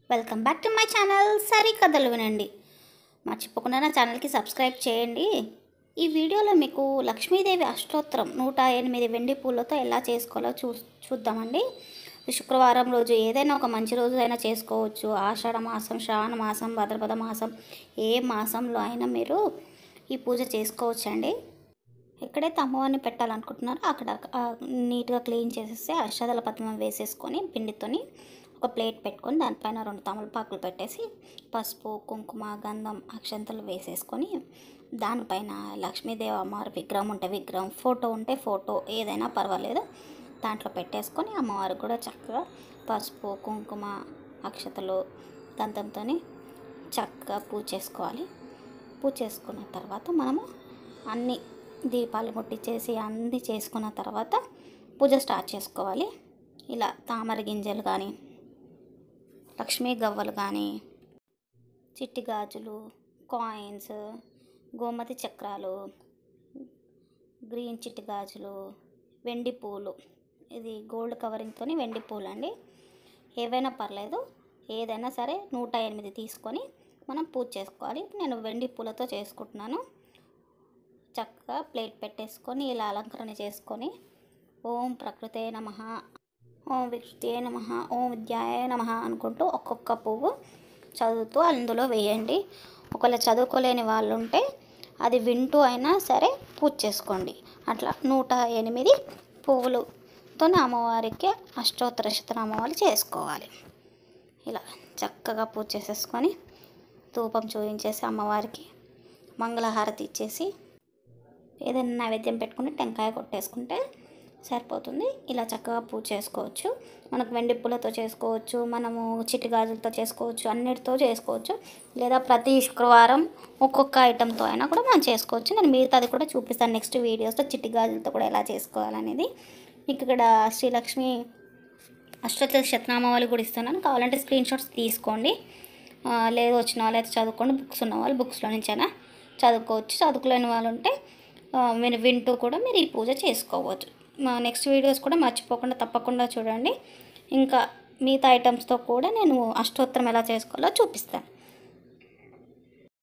welcome back to my channel సరి కథలు వినండి మర్చిపోకుండా నా ఛానల్కి సబ్స్క్రైబ్ చేయండి ఈ వీడియోలో మీకు లక్ష్మీదేవి అష్టోత్తరం నూట ఎనిమిది వెండి పూలతో ఎలా చేసుకోవాలో చూ చూద్దామండి ఈ శుక్రవారం రోజు ఏదైనా ఒక మంచి రోజు అయినా చేసుకోవచ్చు ఆషాఢ మాసం శ్రావణ మాసం భద్రపద మాసం ఏ మాసంలో అయినా మీరు ఈ పూజ చేసుకోవచ్చండి ఎక్కడైతే అమ్మవారిని పెట్టాలనుకుంటున్నారో అక్కడ ఆ, నీట్గా క్లీన్ చేసేసి అక్షతల పద్మం వేసేసుకొని పిండితోని ఒక ప్లేట్ పెట్టుకొని దానిపైన రెండు తమలపాకులు పెట్టేసి పసుపు కుంకుమ గంధం అక్షంతలు వేసేసుకొని దానిపైన లక్ష్మీదేవి అమ్మవారి విగ్రహం ఉంటే విగ్రహం ఫోటో ఉంటే ఫోటో ఏదైనా పర్వాలేదు దాంట్లో పెట్టేసుకొని అమ్మవారికి కూడా చక్కగా పసుపు కుంకుమ అక్షతలు గంధంతో చక్కగా పూజ చేసుకోవాలి పూజ చేసుకున్న తర్వాత మనము అన్ని దీపాలు ముట్టించేసి అన్నీ చేసుకున్న తర్వాత పూజ స్టార్ట్ చేసుకోవాలి ఇలా తామర గింజలు కానీ లక్ష్మీ గవ్వలు కానీ చిట్టి గాజులు కాయిన్స్ గోమతి చక్రాలు గ్రీన్ చిట్టి గాజులు వెండి పూలు ఇది గోల్డ్ కవరింగ్తో వెండి పూలు అండి ఏవైనా పర్లేదు ఏదైనా సరే నూట ఎనిమిది తీసుకొని మనం పూజ చేసుకోవాలి ఇప్పుడు నేను వెండి పూలతో చేసుకుంటున్నాను చక్కగా ప్లేట్ పెట్టేసుకొని ఇలా అలంకరణ చేసుకొని ఓం ప్రకృతే నమ ఓం వికృతే నమ ఓం విద్యాయ నమ అనుకుంటూ ఒక్కొక్క పువ్వు చదువుతూ అందులో వేయండి ఒకవేళ చదువుకోలేని వాళ్ళు ఉంటే అది వింటూ అయినా సరే పూజ చేసుకోండి అట్లా నూట ఎనిమిది పువ్వులతో అమ్మవారికి అష్టోత్తర శతనామాలు చేసుకోవాలి ఇలా చక్కగా పూజ చేసేసుకొని ధూపం చూపించేసి అమ్మవారికి మంగళహారతి ఇచ్చేసి ఏదైనా నైవేద్యం పెట్టుకుని టెంకాయ కొట్టేసుకుంటే సరిపోతుంది ఇలా చక్కగా పూజ చేసుకోవచ్చు మనకు వెండి పూలతో చేసుకోవచ్చు మనము చిట్టి గాజులతో చేసుకోవచ్చు అన్నిటితో చేసుకోవచ్చు లేదా ప్రతి శుక్రవారం ఒక్కొక్క ఐటెంతో అయినా కూడా మనం చేసుకోవచ్చు నేను మిగతాది కూడా చూపిస్తాను నెక్స్ట్ వీడియోస్లో చిట్టి గాజులతో కూడా ఎలా చేసుకోవాలనేది మీకు ఇక్కడ శ్రీలక్ష్మి అష్టోత్తర శతనామావళి కూడా ఇస్తున్నాను కావాలంటే స్క్రీన్ షాట్స్ తీసుకోండి ఆ, లేదు వచ్చిన వాళ్ళు అయితే చదువుకోండి బుక్స్ ఉన్న వాళ్ళు బుక్స్లో నుంచైనా చదువుకోవచ్చు చదువుకోలేని వాళ్ళు ఉంటే ఆ, మీరు వింటూ కూడా మీరు ఈ పూజ చేసుకోవచ్చు మా నెక్స్ట్ వీడియోస్ కూడా మర్చిపోకుండా తప్పకుండా చూడండి ఇంకా మిగతా ఐటమ్స్తో కూడా నేను అష్టోత్తరం ఎలా చేసుకోవాలో చూపిస్తాను